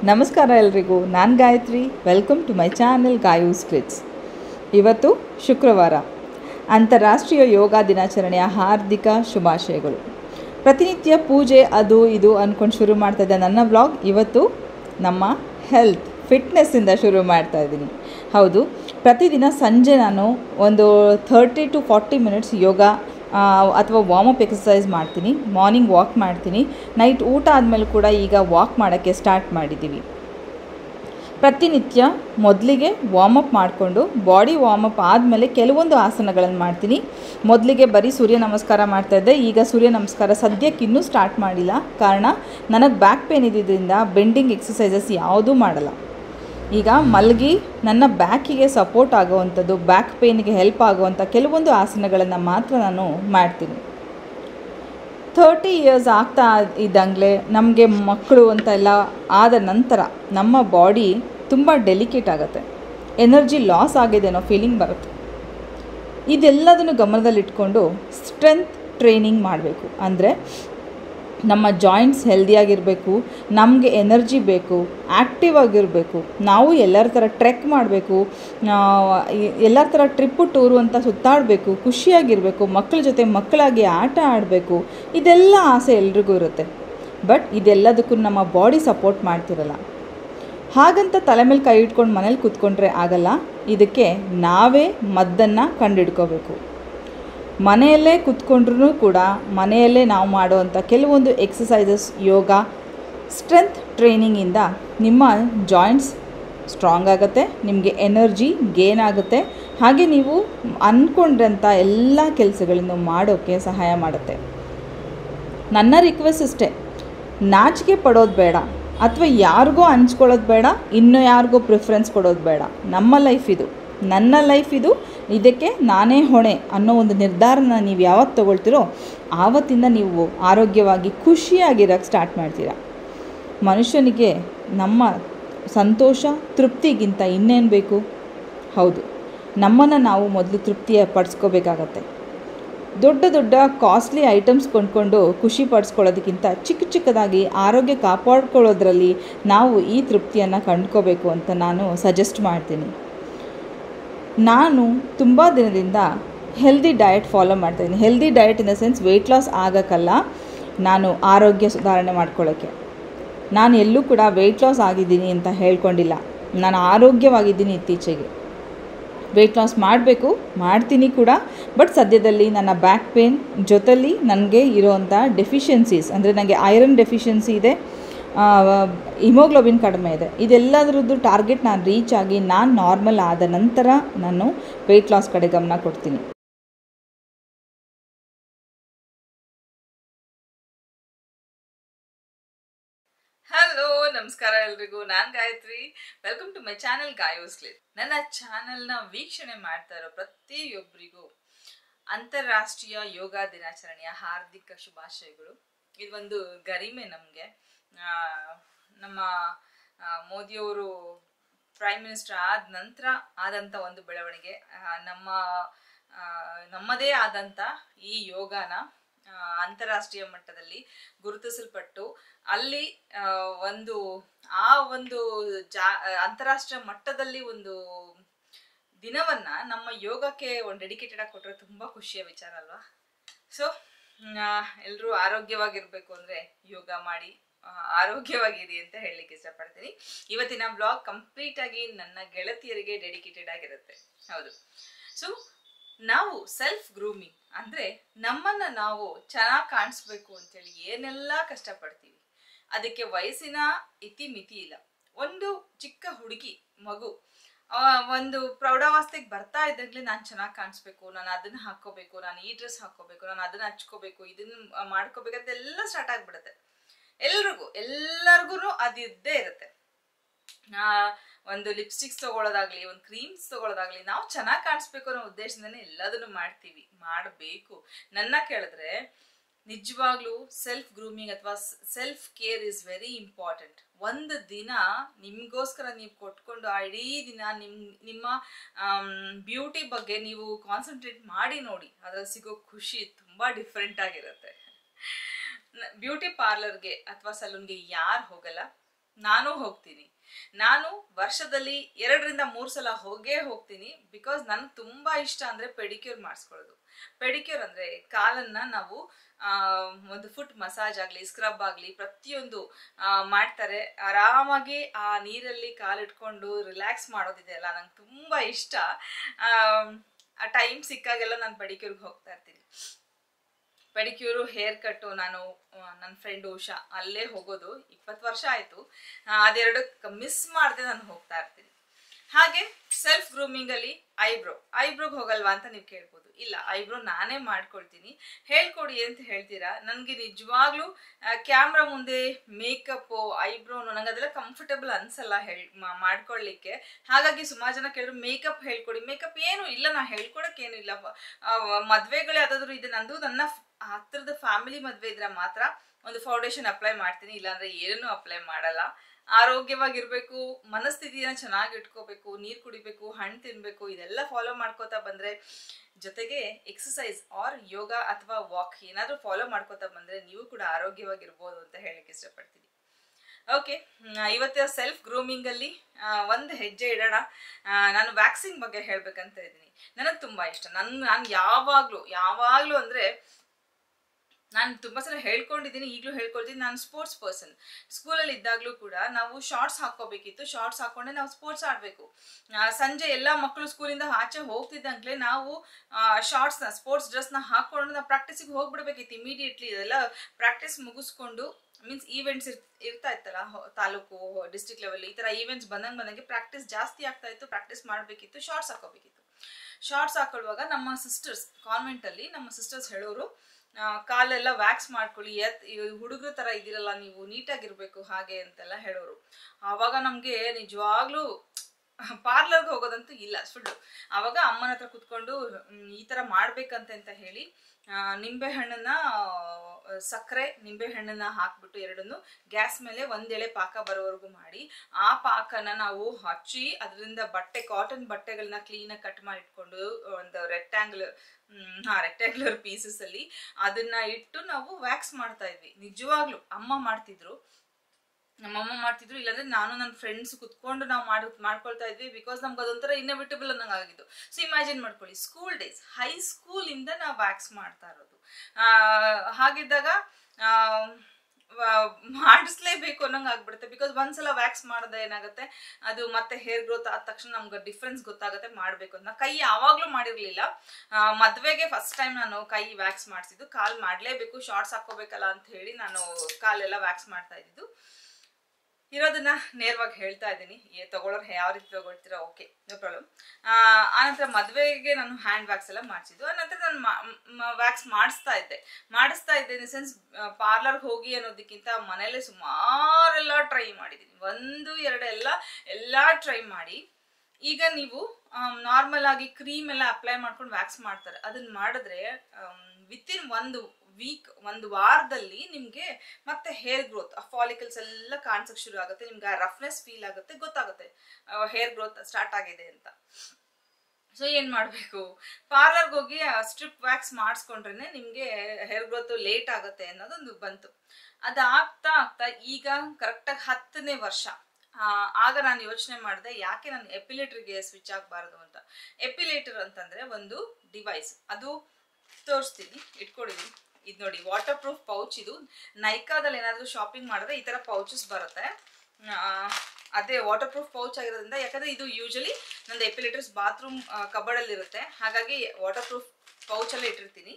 ನಮಸ್ಕಾರ ಎಲ್ರಿಗೂ ನಾನು Gayathri welcome to my channel Gayu's clips ಇವತ್ತು ಶುಕ್ರವಾರ ಅಂತಾರಾಷ್ಟ್ರೀಯ ಯೋಗ ದಿನಾಚರಣೆಯ ಹಾರ್ದಿಕ ಶುಭಾಶಯಗಳು ಪ್ರತಿನಿತ್ಯ ಪೂಜೆ ಅದು ಇದು ಅಂದ್ಕೊಂಡು ಶುರು ಮಾಡ್ತಾ ಇದ್ದೆ ನನ್ನ ವ್ಲಾಗ್ ಇವತ್ತು ನಮ್ಮ ಹೆಲ್ತ್ ಫಿಟ್ನೆಸ್ಸಿಂದ ಶುರು ಮಾಡ್ತಾ ಇದ್ದೀನಿ ಹೌದು ಪ್ರತಿದಿನ ಸಂಜೆ ನಾನು ಒಂದು thirty to forty minutes yoga ಆ, ಅಥವಾ ವಾರ್ಮಪ್ ಎಕ್ಸಸೈಸ್ ಮಾಡ್ತೀನಿ ಮಾರ್ನಿಂಗ್ ವಾಕ್ ಮಾಡ್ತೀನಿ ನೈಟ್ ಊಟ ಆದಮೇಲೆ ಕೂಡ ಈಗ ವಾಕ್ ಮಾಡೋಕ್ಕೆ ಸ್ಟಾರ್ಟ್ ಮಾಡಿದ್ದೀವಿ ಪ್ರತಿನಿತ್ಯ ಮೊದಲಿಗೆ ವಾರ್ಮಪ್ ಮಾಡಿಕೊಂಡು ಬಾಡಿ ವಾರ್ಮಪ್ ಆದಮೇಲೆ ಕೆಲವೊಂದು ಆಸನಗಳನ್ನು ಮಾಡ್ತೀನಿ ಮೊದಲಿಗೆ ಬರೀ ಸೂರ್ಯ ನಮಸ್ಕಾರ ಮಾಡ್ತಾಯಿದ್ದೆ ಈಗ ಸೂರ್ಯ ನಮಸ್ಕಾರ ಸದ್ಯಕ್ಕೆ ಇನ್ನೂ ಸ್ಟಾರ್ಟ್ ಮಾಡಿಲ್ಲ ಕಾರಣ ನನಗೆ ಬ್ಯಾಕ್ ಪೇನ್ ಇದ್ದಿದ್ದರಿಂದ ಬೆಂಡಿಂಗ್ ಎಕ್ಸಸೈಸಸ್ ಯಾವುದೂ ಮಾಡಲ್ಲ ಈಗ ಮಲಗಿ ನನ್ನ ಬ್ಯಾಕಿಗೆ ಸಪೋರ್ಟ್ ಆಗುವಂಥದ್ದು ಬ್ಯಾಕ್ ಪೇನ್ಗೆ ಹೆಲ್ಪ್ ಆಗುವಂಥ ಕೆಲವೊಂದು ಆಸನಗಳನ್ನು ಮಾತ್ರ ನಾನು ಮಾಡ್ತೀನಿ ಥರ್ಟಿ ಇಯರ್ಸ್ ಆಗ್ತಾ ಇದ್ದಂಗೆ ನಮಗೆ ಮಕ್ಕಳು ಅಂತ ಎಲ್ಲ ಆದ ನಂತರ ನಮ್ಮ ಬಾಡಿ ತುಂಬ ಡೆಲಿಕೇಟ್ ಆಗುತ್ತೆ ಎನರ್ಜಿ ಲಾಸ್ ಆಗಿದೆ ಅನ್ನೋ ಫೀಲಿಂಗ್ ಬರುತ್ತೆ ಇದೆಲ್ಲದನ್ನು ಗಮನದಲ್ಲಿಟ್ಕೊಂಡು ಸ್ಟ್ರೆಂತ್ ಟ್ರೈನಿಂಗ್ ಮಾಡಬೇಕು ಅಂದರೆ ನಮ್ಮ ಜಾಯಿಂಟ್ಸ್ ಹೆಲ್ದಿಯಾಗಿರಬೇಕು ನಮಗೆ ಎನರ್ಜಿ ಬೇಕು ಆ್ಯಕ್ಟಿವ್ ಆಗಿರಬೇಕು ನಾವು ಎಲ್ಲರ ಥರ ಟ್ರೆಕ್ ಮಾಡಬೇಕು ಎಲ್ಲರ ಥರ ಟ್ರಿಪ್ಪು ಟೂರು ಅಂತ ಸುತ್ತಾಡಬೇಕು ಖುಷಿಯಾಗಿರಬೇಕು ಮಕ್ಕಳ ಜೊತೆ ಮಕ್ಕಳಾಗಿ ಆಟ ಆಡಬೇಕು ಇದೆಲ್ಲ ಆಸೆ ಎಲ್ರಿಗೂ ಇರುತ್ತೆ ಬಟ್ ಇದೆಲ್ಲದಕ್ಕೂ ನಮ್ಮ ಬಾಡಿ ಸಪೋರ್ಟ್ ಮಾಡ್ತಿರಲ್ಲ ಹಾಗಂತ ತಲೆ ಮೇಲೆ ಕೈ ಇಟ್ಕೊಂಡು ಮನೇಲಿ ಕೂತ್ಕೊಂಡ್ರೆ ಆಗಲ್ಲ ಇದಕ್ಕೆ ನಾವೇ ಮದ್ದನ್ನು ಕಂಡುಹಿಡ್ಕೋಬೇಕು ಮನೆಯಲ್ಲೇ ಕೂತ್ಕೊಂಡ್ರೂ ಕೂಡ ಮನೆಯಲ್ಲೇ ನಾವು ಮಾಡುವಂಥ ಕೆಲವೊಂದು ಎಕ್ಸಸೈಸಸ್ ಯೋಗ ಸ್ಟ್ರೆಂತ್ ಟ್ರೈನಿಂಗಿಂದ ನಿಮ್ಮ ಜಾಯಿಂಟ್ಸ್ ಸ್ಟ್ರಾಂಗ್ ಆಗುತ್ತೆ ನಿಮಗೆ ಎನರ್ಜಿ ಗೇನ್ ಆಗುತ್ತೆ ಹಾಗೆ ನೀವು ಅಂದ್ಕೊಂಡ್ರಂಥ ಎಲ್ಲ ಕೆಲಸಗಳನ್ನು ಮಾಡೋಕ್ಕೆ ಸಹಾಯ ಮಾಡುತ್ತೆ ನನ್ನ ರಿಕ್ವೆಸ್ಟ್ ಇಷ್ಟೇ ನಾಚಿಕೆ ಪಡೋದು ಬೇಡ ಅಥವಾ ಯಾರಿಗೋ ಹಂಚ್ಕೊಳ್ಳೋದು ಬೇಡ ಇನ್ನೂ ಯಾರಿಗೋ ಪ್ರಿಫರೆನ್ಸ್ ಕೊಡೋದು ಬೇಡ ನಮ್ಮ ಲೈಫ್ ಇದು ನನ್ನ ಲೈಫ್ ಇದು ಇದಕ್ಕೆ ನಾನೇ ಹೊಣೆ ಅನ್ನೋ ಒಂದು ನಿರ್ಧಾರನ ನೀವು ಯಾವತ್ತು ತೊಗೊಳ್ತೀರೋ ಆವತ್ತಿಂದ ನೀವು ಆರೋಗ್ಯವಾಗಿ ಖುಷಿಯಾಗಿರೋಕ್ಕೆ ಸ್ಟಾರ್ಟ್ ಮಾಡ್ತೀರಾ ಮನುಷ್ಯನಿಗೆ ನಮ್ಮ ಸಂತೋಷ ತೃಪ್ತಿಗಿಂತ ಇನ್ನೇನು ಬೇಕು ಹೌದು ನಮ್ಮನ್ನು ನಾವು ಮೊದಲು ತೃಪ್ತಿಯ ಪಡಿಸ್ಕೋಬೇಕಾಗತ್ತೆ ದೊಡ್ಡ ದೊಡ್ಡ ಕಾಸ್ಟ್ಲಿ ಐಟಮ್ಸ್ ಕೊಂಡ್ಕೊಂಡು ಖುಷಿ ಪಡಿಸ್ಕೊಳ್ಳೋದಕ್ಕಿಂತ ಚಿಕ್ಕ ಚಿಕ್ಕದಾಗಿ ಆರೋಗ್ಯ ಕಾಪಾಡ್ಕೊಳ್ಳೋದ್ರಲ್ಲಿ ನಾವು ಈ ತೃಪ್ತಿಯನ್ನು ಕಂಡ್ಕೋಬೇಕು ಅಂತ ನಾನು ಸಜೆಸ್ಟ್ ಮಾಡ್ತೀನಿ ನಾನು ತುಂಬ ದಿನದಿಂದ ಹೆಲ್ದಿ ಡಯಟ್ ಫಾಲೋ ಮಾಡ್ತಾಯಿದ್ದೀನಿ healthy diet in the sense weight loss ಆಗೋಕ್ಕಲ್ಲ ನಾನು ಆರೋಗ್ಯ ಸುಧಾರಣೆ ಮಾಡ್ಕೊಳ್ಳೋಕ್ಕೆ ನಾನು ಎಲ್ಲೂ ಕೂಡ ವೆಯ್ಟ್ ಲಾಸ್ ಆಗಿದ್ದೀನಿ ಅಂತ ಹೇಳ್ಕೊಂಡಿಲ್ಲ ನಾನು ಆರೋಗ್ಯವಾಗಿದ್ದೀನಿ ಇತ್ತೀಚೆಗೆ ವೆಯ್ಟ್ ಲಾಸ್ ಮಾಡಬೇಕು ಮಾಡ್ತೀನಿ ಕೂಡ ಬಟ್ ಸದ್ಯದಲ್ಲಿ ನನ್ನ ಬ್ಯಾಕ್ ಪೇನ್ ಜೊತೆಲಿ ನನಗೆ ಇರೋವಂಥ ಡೆಫಿಷಿಯನ್ಸೀಸ್ ಅಂದರೆ ನನಗೆ ಐರನ್ ಡೆಫಿಷಿಯನ್ಸಿ ಇದೆ ಹಿಮೋಗ್ಲೋಬಿನ್ ಕಡಿಮೆ ಇದೆ ಇದೆಲ್ಲದರದ್ದು ಟಾರ್ಗೆಟ್ ನಾನು ರೀಚ್ ಆಗಿ ನಾನು ನಾರ್ಮಲ್ ಆದ ನಂತರ ನಾನು ವೆಯ್ಟ್ ಲಾಸ್ ಕಡೆ ಗಮನ ಕೊಡ್ತೀನಿ ಹಲೋ ನಮಸ್ಕಾರ ಎಲ್ರಿಗೂ ನಾನು Gayathri welcome to my channel Gayu's clip ನನ್ನ ಚಾನೆಲ್ನ ವೀಕ್ಷಣೆ ಮಾಡ್ತಾ ಇರೋ ಪ್ರತಿಯೊಬ್ಬರಿಗೂ ಅಂತಾರಾಷ್ಟ್ರೀಯ ಯೋಗ ದಿನಾಚರಣೆಯ ಹಾರ್ದಿಕ ಶುಭಾಶಯಗಳು ಇದೊಂದು ಗರಿಮೆ ನಮಗೆ ನಮ್ಮ ಆ, ಮೋದಿಯವರು ಪ್ರೈಮ್ ಮಿನಿಸ್ಟರ್ ಆದ ನಂತರ ಆದಂಥ ಒಂದು ಬೆಳವಣಿಗೆ ಆ, ನಮ್ಮ ಆ, ನಮ್ಮದೇ ಆದಂಥ ಈ ಯೋಗನ ಆ, ಅಂತಾರಾಷ್ಟ್ರೀಯ ಮಟ್ಟದಲ್ಲಿ ಗುರುತಿಸಲ್ಪಟ್ಟು ಅಲ್ಲಿ ಆ, ಒಂದು ಆ ಒಂದು ಜಾ ಅಂತಾರಾಷ್ಟ್ರೀಯ ಮಟ್ಟದಲ್ಲಿ ಒಂದು ದಿನವನ್ನ ನಮ್ಮ ಯೋಗಕ್ಕೆ ಒಂದು ಡೆಡಿಕೇಟೆಡ್ ಆಗಿ ಕೊಟ್ಟರೆ ತುಂಬಾ ಖುಷಿಯ ವಿಚಾರ ಅಲ್ವಾ ಸೊ ಎಲ್ಲರೂ ಆರೋಗ್ಯವಾಗಿರ್ಬೇಕು ಅಂದ್ರೆ ಯೋಗ ಮಾಡಿ ಆ, ಆರೋಗ್ಯವಾಗಿರಿ ಅಂತ ಹೇಳಲಿಕ್ಕೆ ಇಷ್ಟಪಡ್ತೀನಿ ಇವತ್ತಿನ ಬ್ಲಾಗ್ ಕಂಪ್ಲೀಟ್ ಆಗಿ ನನ್ನ ಗೆಳತಿಯರಿಗೆ ಡೆಡಿಕೇಟೆಡ್ ಆಗಿರುತ್ತೆ ಹೌದು ಸೊ ನಾವು ಸೆಲ್ಫ್ ಗ್ರೂಮಿಂಗ್ ಅಂದ್ರೆ ನಮ್ಮನ್ನ ನಾವು ಚೆನ್ನಾಗಿ ಕಾಣಿಸ್ಬೇಕು ಅಂತೇಳಿ ಏನೆಲ್ಲ ಕಷ್ಟಪಡ್ತೀವಿ ಅದಕ್ಕೆ ವಯಸ್ಸಿನ ಇತಿಮಿತಿ ಇಲ್ಲ ಒಂದು ಚಿಕ್ಕ ಹುಡುಗಿ ಮಗು ಆ, ಒಂದು ಪ್ರೌಢಾವಸ್ಥೆಗೆ ಬರ್ತಾ ಇದ್ದಾಗಲೇ ನಾನು ಚೆನ್ನಾಗಿ ಕಾಣಿಸ್ಬೇಕು ನಾನು ಅದನ್ನ ಹಾಕೋಬೇಕು ನಾನು ಈ ಡ್ರೆಸ್ ಹಾಕೋಬೇಕು ನಾನು ಅದನ್ನ ಹಚ್ಕೋಬೇಕು ಇದನ್ನ ಮಾಡ್ಕೋಬೇಕಂತ ಎಲ್ಲ ಸ್ಟಾರ್ಟ್ ಆಗ್ಬಿಡುತ್ತೆ ಎಲ್ರಿಗೂ ಎಲ್ಲರಿಗೂ ಅದಿದ್ದೇ ಇರುತ್ತೆ ಆ, ಒಂದು ಲಿಪ್ಸ್ಟಿಕ್ಸ್ ತಗೊಳ್ಳೋದಾಗ್ಲಿ ಒಂದು ಕ್ರೀಮ್ಸ್ ತಗೊಳ್ಳೋದಾಗ್ಲಿ ನಾವು ಚೆನ್ನಾಗಿ ಕಾಣಿಸ್ಬೇಕು ಅನ್ನೋ ಉದ್ದೇಶದಿಂದನೇ ಎಲ್ಲದನ್ನು ಮಾಡ್ತೀವಿ ಮಾಡಬೇಕು ನನ್ನ ಕೇಳಿದ್ರೆ ನಿಜವಾಗ್ಲೂ ಸೆಲ್ಫ್ ಗ್ರೂಮಿಂಗ್ ಅಥವಾ self care is very important ಒಂದು ದಿನ ನಿಮಗೋಸ್ಕರ ನೀವು ಕೊಟ್ಕೊಂಡು ಆ ಇಡೀ ದಿನ ನಿಮ್ ನಿಮ್ಮ ಬ್ಯೂಟಿ ಬಗ್ಗೆ ನೀವು ಕಾನ್ಸಂಟ್ರೇಟ್ ಮಾಡಿ ನೋಡಿ ಅದ್ರಲ್ಲಿ ಸಿಗೋ ಖುಷಿ ತುಂಬಾ ಡಿಫ್ರೆಂಟ್ ಆಗಿರುತ್ತೆ ಬ್ಯೂಟಿ ಪಾರ್ಲರ್ಗೆ ಅಥವಾ ಸಲೂನ್ಗೆ ಯಾರು ಹೋಗಲ್ಲ ನಾನು ಹೋಗ್ತೀನಿ ನಾನು ವರ್ಷದಲ್ಲಿ ಎರಡರಿಂದ ಮೂರು ಸಲ ಹೋಗೇ ಹೋಗ್ತೀನಿ ಬಿಕಾಸ್ ನನಗೆ ತುಂಬ ಇಷ್ಟ ಅಂದರೆ ಪೆಡಿಕ್ಯೂರ್ ಮಾಡಿಸ್ಕೊಳ್ಳೋದು ಪೆಡಿಕ್ಯೂರ್ ಅಂದರೆ ಕಾಲನ್ನ ನಾವು ಆ, ಒಂದು ಫುಟ್ ಮಸಾಜ್ ಆಗಲಿ ಸ್ಕ್ರಬ್ ಆಗಲಿ ಪ್ರತಿಯೊಂದು ಆ, ಮಾಡ್ತಾರೆ ಆರಾಮಾಗಿ ಆ ನೀರಲ್ಲಿ ಕಾಲಿಟ್ಕೊಂಡು ರಿಲ್ಯಾಕ್ಸ್ ಮಾಡೋದಿದೆಯಲ್ಲ ನಂಗೆ ತುಂಬ ಇಷ್ಟ ಆ, ಆ ಟೈಮ್ ಸಿಕ್ಕಾಗೆಲ್ಲ ನಾನು ಪೆಡಿಕ್ಯೂರ್ಗೆ ಹೋಗ್ತಾ ಇರ್ತೀನಿ ಪೆಡಿಕ್ಯೂರು ಹೇರ್ ಕಟ್ಟು ನಾನು ನನ್ನ ಫ್ರೆಂಡ್ ಉಷಾ ಅಲ್ಲೇ ಹೋಗೋದು ಇಪ್ಪತ್ತು ವರ್ಷ ಆಯಿತು ಅದೆರಡು ಮಿಸ್ ಮಾಡದೆ ನಾನು ಹೋಗ್ತಾ ಇರ್ತೀನಿ ಹಾಗೆ ಸೆಲ್ಫ್ ಗ್ರೂಮಿಂಗಲ್ಲಿ ಐಬ್ರೋ ಐಬ್ರೋಗೆ ಹೋಗಲ್ವಾ ಅಂತ ನೀವು ಕೇಳ್ಬೋದು ಇಲ್ಲ ಐಬ್ರೋ ನಾನೇ ಮಾಡ್ಕೊಳ್ತೀನಿ ಹೇಳ್ಕೊಡಿ ಅಂತ ಹೇಳ್ತೀರಾ ನನಗೆ ನಿಜವಾಗ್ಲೂ ಕ್ಯಾಮ್ರಾ ಮುಂದೆ ಮೇಕಪ್ಪು ಐಬ್ರೋನು ನಂಗೆ ಅದೆಲ್ಲ ಕಂಫರ್ಟಬಲ್ ಅನ್ಸಲ್ಲ ಹೇಳ್ ಮಾ- ಮಾಡ್ಕೊಳ್ಳಿಕ್ಕೆ ಹಾಗಾಗಿ ಸುಮಾರು ಜನ ಕೇಳಿದ್ರು ಮೇಕಪ್ ಹೇಳ್ಕೊಡಿ ಮೇಕಪ್ ಏನು ಇಲ್ಲ ನಾ ಹೇಳ್ಕೊಡಕ್ಕೇನು ಇಲ್ಲ ಮದುವೆಗಳು ಯಾವ್ದಾದ್ರು ಇದೆ ನಂದು ನನ್ನ ಫ್- ಹತ್ರದ ಫ್ಯಾಮಿಲಿ ಮದುವೆ ಇದ್ರೆ ಮಾತ್ರ ಒಂದು ಫೌಂಡೇಶನ್ ಅಪ್ಲೈ ಮಾಡ್ತೀನಿ ಇಲ್ಲಾಂದ್ರೆ ಏನೂ ಅಪ್ಲೈ ಮಾಡಲ್ಲ ಆರೋಗ್ಯವಾಗಿರ್ಬೇಕು ಮನಸ್ಥಿತಿನ ಚೆನ್ನಾಗಿ ಇಟ್ಕೋಬೇಕು ನೀರು ಕುಡಿಬೇಕು ಹಣ್ಣು ತಿನ್ಬೇಕು ಇದೆಲ್ಲ ಫಾಲೋ ಮಾಡ್ಕೋತಾ ಬಂದ್ರೆ ಜೊತೆಗೆ ಎಕ್ಸಸೈಸ್ ಆರ್ ಯೋಗ ಅಥವಾ ವಾಕ್ ಏನಾದರೂ ಫಾಲೋ ಮಾಡ್ಕೋತಾ ಬಂದ್ರೆ ನೀವು ಕೂಡ ಆರೋಗ್ಯವಾಗಿರ್ಬೋದು ಅಂತ ಹೇಳಕ್ಕೆ ಇಷ್ಟಪಡ್ತೀನಿ ಓಕೆ ಇವತ್ತಿನ ಸೆಲ್ಫ್ ಗ್ರೂಮಿಂಗ್ ಅಲ್ಲಿ ಆ, ಒಂದು ಹೆಜ್ಜೆ ಇಡೋಣ ಆ, ನಾನು ವ್ಯಾಕ್ಸಿನ್ ಬಗ್ಗೆ ಹೇಳ್ಬೇಕಂತ ಇದ್ದೀನಿ ನನಗೆ ತುಂಬಾ ಇಷ್ಟ ನನ್ ನಾನು ಯಾವಾಗ್ಲೂ ಯಾವಾಗ್ಲೂ ಅಂದ್ರೆ ನಾನು ತುಂಬ ಸಲ ಹೇಳ್ಕೊಂಡಿದ್ದೀನಿ ಈಗಲೂ ಹೇಳ್ಕೊಳ್ತೀನಿ ನಾನು ಸ್ಪೋರ್ಟ್ಸ್ ಪರ್ಸನ್ ಸ್ಕೂಲಲ್ಲಿ ಇದ್ದಾಗಲೂ ಕೂಡ ನಾವು ಶಾರ್ಟ್ಸ್ ಹಾಕೋಬೇಕಿತ್ತು ಶಾರ್ಟ್ಸ್ ಹಾಕೊಂಡೆ ನಾವು ಸ್ಪೋರ್ಟ್ಸ್ ಆಡಬೇಕು ಸಂಜೆ ಎಲ್ಲ ಮಕ್ಕಳು ಸ್ಕೂಲಿಂದ ಆಚೆ ಹೋಗ್ತಿದ್ದಂಗ್ಲೇ ನಾವು ಶಾರ್ಟ್ಸ್ನ ಸ್ಪೋರ್ಟ್ಸ್ ಡ್ರೆಸ್ನ ಹಾಕೊಂಡು ನಾವು ಪ್ರಾಕ್ಟೀಸಿಗೆ ಹೋಗ್ಬಿಡ್ಬೇಕಿತ್ತು ಇಮಿಡಿಯೇಟ್ಲಿ ಇದೆಲ್ಲ ಪ್ರಾಕ್ಟೀಸ್ ಮುಗಿಸ್ಕೊಂಡು ಮೀನ್ಸ್ ಈವೆಂಟ್ಸ್ ಇರ್ ಇರ್ತಾ ಇತ್ತಲ್ಲ ಹೊ- ತಾಲೂಕು ಡಿಸ್ಟ್ರಿಕ್ಟ್ ಲೆವೆಲ್ ಈ ಥರ ಈವೆಂಟ್ಸ್ ಬಂದಂಗೆ ಬಂದಂಗೆ ಪ್ರಾಕ್ಟೀಸ್ ಜಾಸ್ತಿ ಆಗ್ತಾ ಇತ್ತು ಪ್ರಾಕ್ಟೀಸ್ ಮಾಡಬೇಕಿತ್ತು ಶಾರ್ಟ್ಸ್ ಹಾಕೋಬೇಕಿತ್ತು ಶಾರ್ಟ್ಸ್ ಹಾಕೊಳ್ಳುವಾಗ ನಮ್ಮ ಸಿಸ್ಟರ್ಸ್ ಕಾನ್ವೆಂಟಲ್ಲಿ ನಮ್ಮ ಸಿಸ್ಟರ್ಸ್ ಹೇಳೋರು ಆ, ಕಾಲೆಲ್ಲ ವ್ಯಾಕ್ಸ್ ಮಾಡ್ಕೊಳ್ಳಿ ಎತ್ ಹುಡುಗರ ಥರ ಇದಿರಲ್ಲ ನೀವು ನೀಟಾಗಿರ್ಬೇಕು ಹಾಗೆ ಅಂತೆಲ್ಲ ಹೇಳೋರು ಆವಾಗ ನಮಗೆ ನಿಜವಾಗ್ಲೂ ಪಾರ್ಲರ್ಗೆ ಹೋಗೋದಂತೂ ಇಲ್ಲ ಸುಳ್ಳು ಆವಾಗ ಅಮ್ಮನ ಹತ್ರ ಕುತ್ಕೊಂಡು ಮ್, ಈ ಥರ ಮಾಡ್ಬೇಕಂತ ಅಂತ ಹೇಳಿ ಆ, ನಿಂಬೆ ಹಣ್ಣನ್ನ ಆ, ಸಕ್ಕರೆ ನಿಂಬೆ ಹಣ್ಣನ್ನ ಹಾಕ್ಬಿಟ್ಟು ಎರಡನ್ನು ಗ್ಯಾಸ್ ಮೇಲೆ ಒಂದೆಳೆ ಪಾಕ ಬರೋವರೆಗೂ ಮಾಡಿ ಆ ಪಾಕನ ನಾವು ಹಚ್ಚಿ ಅದರಿಂದ ಬಟ್ಟೆ ಕಾಟನ್ ಬಟ್ಟೆಗಳನ್ನ ಕ್ಲೀನಾಗಿ ಕಟ್ ಮಾಡಿ ಇಟ್ಕೊಂಡು ಒಂದು ರೆಕ್ಟ್ಯಾಂಗ್ಯುಲರ್ ಹಾ ರೆಕ್ಟ್ಯಾಂಗ್ಯುಲರ್ ಪೀಸಸ್ ಅಲ್ಲಿ ಅದನ್ನ ಇಟ್ಟು ನಾವು ವ್ಯಾಕ್ಸ್ ಮಾಡ್ತಾ ಇದ್ವಿ ನಿಜವಾಗ್ಲೂ ಅಮ್ಮ ಮಾಡ್ತಿದ್ರು ನಮ್ಮಮ್ಮ ಮಾಡ್ತಿದ್ರು ಇಲ್ಲಾಂದ್ರೆ ನಾನು ನನ್ನ ಫ್ರೆಂಡ್ಸ್ ಕುತ್ಕೊಂಡು ನಾವು ಮಾಡ್ ಮಾಡ್ಕೊಳ್ತಾ ಇದ್ವಿ ಬಿಕಾಸ್ ನಮ್ಗೆ ಅದೊಂಥರ ಇನ್ನವಿಟಬಲ್ ಅನ್ನಂಗೆ ಆಗಿದ್ದು ಸೊ ಇಮ್ಯಾಜಿನ್ ಮಾಡ್ಕೊಳ್ಳಿ ಸ್ಕೂಲ್ ಡೇಸ್ ಹೈ ಸ್ಕೂಲಿಂದ ನಾವು ವ್ಯಾಕ್ಸ್ ಮಾಡ್ತಾ ಇರೋದು ಆ, ಹಾಗಿದ್ದಾಗ ಆ, ವ- ಮಾಡಿಸ್ಲೇಬೇಕು ಅನ್ನಂಗೆ ಆಗ್ಬಿಡುತ್ತೆ ಬಿಕಾಸ್ ಒಂದ್ಸಲ ವ್ಯಾಕ್ಸ್ ಮಾಡಿದ್ರೆ ಏನಾಗುತ್ತೆ ಅದು ಮತ್ತೆ ಹೇರ್ ಗ್ರೋತ್ ಆದ ತಕ್ಷಣ ನಮ್ಗೆ ಡಿಫ್ರೆನ್ಸ್ ಗೊತ್ತಾಗುತ್ತೆ ಮಾಡಬೇಕು ಅಂತ ಕೈ ಯಾವಾಗಲೂ ಮಾಡಿರಲಿಲ್ಲ ಮದುವೆಗೆ ಫಸ್ಟ್ ಟೈಮ್ ನಾನು ಕೈ ವ್ಯಾಕ್ಸ್ ಮಾಡಿಸಿದ್ದು ಕಾಲ್ ಮಾಡಲೇಬೇಕು ಶಾರ್ಟ್ಸ್ ಹಾಕೋಬೇಕಲ್ಲ ಅಂತ ಹೇಳಿ ನಾನು ಕಾಲೆಲ್ಲ ವ್ಯಾಕ್ಸ್ ಮಾಡ್ತಾ ಇದ್ದಿದ್ದು ಇರೋದನ್ನ ನೇರವಾಗಿ ಹೇಳ್ತಾ ಇದ್ದೀನಿ ಏ ತಗೊಳ್ಳೋರು ಯಾವ ರೀತಿ ತಗೊಳ್ತೀರಾ ಓಕೆ ನೋ ಪ್ರಾಬ್ಲಮ್ ಆನಂತರ ಮದುವೆಗೆ ನಾನು ಹ್ಯಾಂಡ್ ವ್ಯಾಕ್ಸ್ ಎಲ್ಲ ಮಾಡಿಸಿದ್ದು ಆನಂತರ ನಾನು ವ್ಯಾಕ್ಸ್ ಮಾಡಿಸ್ತಾ ಇದ್ದೆ ಮಾಡಿಸ್ತಾ ಇದ್ದೆ ಇನ್ ಸೆನ್ಸ್ ಪಾರ್ಲರ್ಗೆ ಹೋಗಿ ಅನ್ನೋದಕ್ಕಿಂತ ಮನೇಲೆ ಸುಮಾರೆಲ್ಲ ಟ್ರೈ ಮಾಡಿದ್ದೀನಿ ಒಂದು ಎರಡು ಎಲ್ಲ ಎಲ್ಲ ಟ್ರೈ ಮಾಡಿ ಈಗ ನೀವು ನಾರ್ಮಲ್ ಆಗಿ ಕ್ರೀಮ್ ಎಲ್ಲ ಅಪ್ಲೈ ಮಾಡ್ಕೊಂಡು ವ್ಯಾಕ್ಸ್ ಮಾಡ್ತಾರೆ ಅದನ್ನ ಮಾಡಿದ್ರೆ ವಿತಿನ್ ಒಂದು ವೀಕ್ ಒಂದು ವಾರದಲ್ಲಿ ನಿಮಗೆ ಮತ್ತೆ ಹೇರ್ ಗ್ರೋತ್ ಆ ಫಾಲಿಕಲ್ಸ್ ಎಲ್ಲ ಕಾಣಿಸಕ್ ಶುರು ಆಗುತ್ತೆ ನಿಮ್ಗೆ ಆ ರಫ್ನೆಸ್ ಫೀಲ್ ಆಗುತ್ತೆ ಗೊತ್ತಾಗುತ್ತೆ ಹೇರ್ ಗ್ರೋತ್ ಸ್ಟಾರ್ಟ್ ಆಗಿದೆ ಅಂತ ಸೊ ಏನು ಮಾಡಬೇಕು ಪಾರ್ಲರ್ಗೆ ಹೋಗಿ ಸ್ಟ್ರಿಪ್ ವ್ಯಾಕ್ಸ್ ಮಾಡಿಸ್ಕೊಂಡ್ರೆ ನಿಮಗೆ ಹೇರ್ ಗ್ರೋತ್ ಲೇಟ್ ಆಗುತ್ತೆ ಅನ್ನೋದೊಂದು ಬಂತು ಅದು ಆಗ್ತಾ ಆಗ್ತಾ ಈಗ ಕರೆಕ್ಟಾಗಿ ಹತ್ತನೇ ವರ್ಷ ಆ, ಆಗ ನಾನು ಯೋಚನೆ ಮಾಡಿದೆ ಯಾಕೆ ನಾನು ಎಪಿಲೇಟರ್ಗೆ ಸ್ವಿಚ್ ಆಗಬಾರ್ದು ಅಂತ ಎಪಿಲೇಟರ್ ಅಂತಂದ್ರೆ ಒಂದು ಡಿವೈಸ್ ಅದು ತೋರಿಸ್ತೀನಿ ಇಟ್ಕೊಂಡಿದ್ದೀನಿ ಇದು ನೋಡಿ ವಾಟರ್ ಪ್ರೂಫ್ ಪೌಚ್ ಇದು ನೈಕಾದಲ್ಲಿ ಏನಾದರೂ ಶಾಪಿಂಗ್ ಮಾಡಿದ್ರೆ ಈ ಥರ ಪೌಚಸ್ ಬರುತ್ತೆ ಆ, ಅದೇ ವಾಟರ್ ಪ್ರೂಫ್ ಪೌಚ್ ಆಗಿರೋದ್ರಿಂದ ಯಾಕಂದ್ರೆ ಇದು ಯೂಶಲಿ ನಂದು ಎಪಿಲೇಟರ್ಸ್ ಬಾತ್ರೂಮ್ ಕಬಡಲ್ಲಿ ಇರುತ್ತೆ ಹಾಗಾಗಿ ವಾಟರ್ ಪ್ರೂಫ್ ಪೌಚಲ್ಲೇ ಇಟ್ಟಿರ್ತೀನಿ